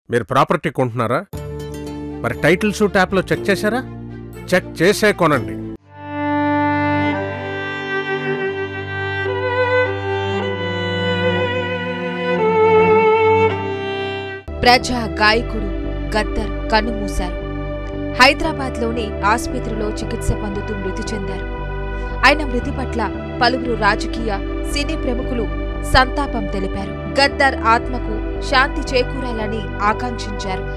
మీరు ప్రాపర్టీ కొంటున్నారా మరి టైటిల్ షూట్ యాప్లో చెక్ చేశారా చెక్ చేసే కొనండి ప్రజా గాయకుడు గద్దర్ కన్నుమూశారు హైదరాబాద్లోని ఆసుపత్రిలో చికిత్స పొందుతూ మృతి చెందారు ఆయన మృతి పట్ల పలువురు రాజకీయ సినీ ప్రముఖులు సంతాపం తెలిపారు గద్దర్ ఆత్మకు శాంతి చేకూరాలని ఆకాంక్షించారు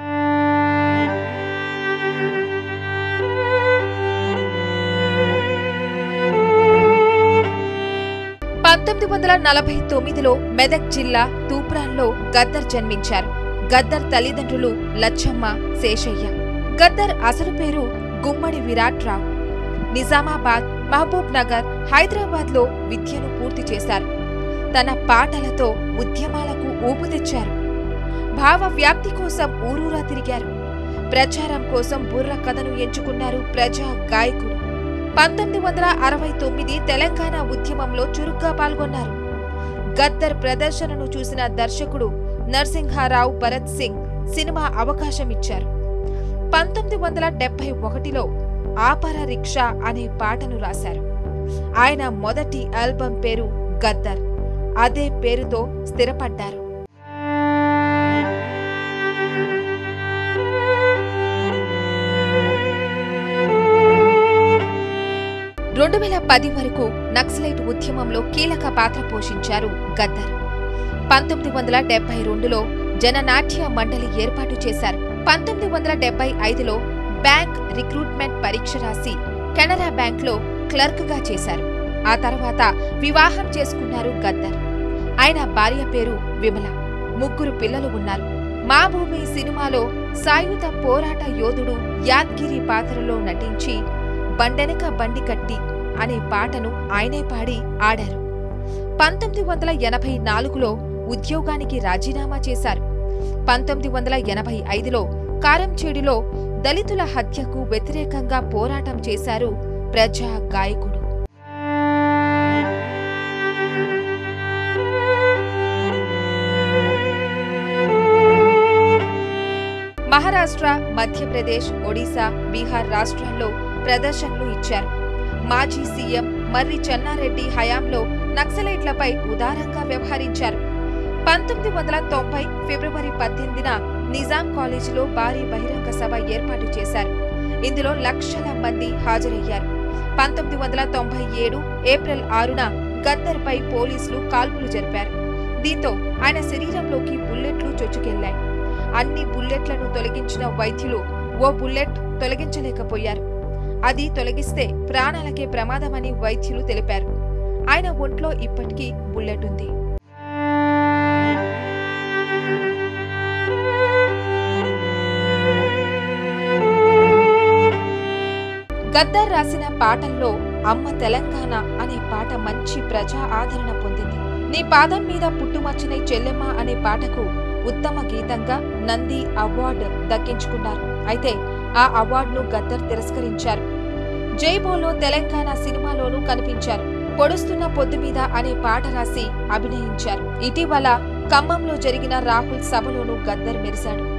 పంతొమ్మిది వందల నలభై తొమ్మిదిలో మెదక్ జిల్లా తూప్రాన్లో గద్దర్ జన్మించారు గద్దర్ తల్లిదండ్రులు లచ్చమ్మ శేషయ్య గద్దర్ అసలు పేరు గుమ్మడి విరాట్ రావు నిజామాబాద్ మహబూబ్ నగర్ హైదరాబాద్లో విద్యను పూర్తి చేశారు తన పాటలతో ఉద్యమాలకు ఊపు తెచ్చారు భావ వ్యాప్తి కోసం ఊరూరా తిరిగారు ప్రచారం కోసం బుర్ర కథను ఎంచుకున్నారు ప్రజా గాయకుడు పంతొమ్మిది వందల అరవై తొమ్మిది తెలంగాణ ఉద్యమంలో చురుగ్గా పాల్గొన్నారు గద్దర్ ప్రదర్శనను చూసిన దర్శకుడు నరసింహారావు భరత్ సింగ్ సినిమా అవకాశం ఇచ్చారు పంతొమ్మిది వందల డెబ్బై ఒకటిలో ఆపర రిక్షా అనే పాటను రాశారు ఆయన మొదటి ఆల్బం పేరు గద్దర్ అదే పేరుతో స్థిరపడ్డారు రెండు వేల పది వరకు నక్సలైట్ ఉద్యమంలో కీలక పాత్ర పోషించారు గద్దర్ పంతొమ్మిది వందల డెబ్బై రెండులో జననాట్య మండలి ఏర్పాటు చేశారు పంతొమ్మిది వందల డెబ్బై ఐదులో బ్యాంక్ రిక్రూట్మెంట్ పరీక్ష రాసి కెనరా బ్యాంక్లో క్లర్క్గా చేశారు ఆ తర్వాత వివాహం చేసుకున్నారు గద్దర్ ఆయన భార్య పేరు విమల ముగ్గురు పిల్లలు ఉన్నారు మా భూమి సినిమాలో సాయుధ పోరాట యోధుడు యాద్గిరి పాత్రలో నటించి బండెనక బండి కట్టి అనే పాటను ఆయనే పాడి ఆడారు పంతొమ్మిది వందల ఎనభై నాలుగులో ఉద్యోగానికి రాజీనామా చేశారు పంతొమ్మిది వందల ఎనభై ఐదులో కారంచేడులో దళితుల హత్యకు వ్యతిరేకంగా పోరాటం చేశారు ప్రజా గాయకుడు మహారాష్ట్ర మధ్యప్రదేశ్ ఒడిశా బీహార్ రాష్ట్రాల్లో ప్రదర్శనలు ఇచ్చారు మాజీ సీఎం మర్రి చెన్నారెడ్డి హయాంలో నక్సలైట్లపై ఉదారంగా వ్యవహరించారు పంతొమ్మిది వందల తొంభై ఫిబ్రవరి పద్దెనిమిదిన నిజాం కాలేజీలో భారీ బహిరంగ సభ ఏర్పాటు చేశారు ఇందులో లక్షల మంది హాజరయ్యారు పంతొమ్మిది వందల తొంభై ఏడు ఏప్రిల్ ఆరున గద్దర్పై పోలీసులు కాల్పులు జరిపారు దీంతో ఆయన శరీరంలోకి బుల్లెట్లు చొచ్చుకెళ్లాయి అన్ని బుల్లెట్లను తొలగించిన వైద్యులు ఓ బుల్లెట్ తొలగించలేకపోయారు అది తొలగిస్తే ప్రాణాలకే ప్రమాదమని వైద్యులు తెలిపారు ఆయన ఒంట్లో ఇప్పటికీ బుల్లెట్ ఉంది గద్దర్ రాసిన పాటల్లో అమ్మ తెలంగాణ అనే పాట మంచి ప్రజా ఆదరణ పొందింది నీ పాదం మీద పుట్టుమచ్చినై చెల్లెమ్మ అనే పాటకు ఉత్తమ గీతంగా నంది అవార్డు దక్కించుకున్నారు అయితే ఆ అవార్డును గద్దర్ తిరస్కరించారు జైబోలో తెలంగాణ సినిమాలోనూ కనిపించారు పొడుస్తున్న పొద్దు మీద అనే పాట రాసి అభినయించారు ఇటీవల ఖమ్మంలో జరిగిన రాహుల్ సభలోనూ గద్దర్ మెరిశాడు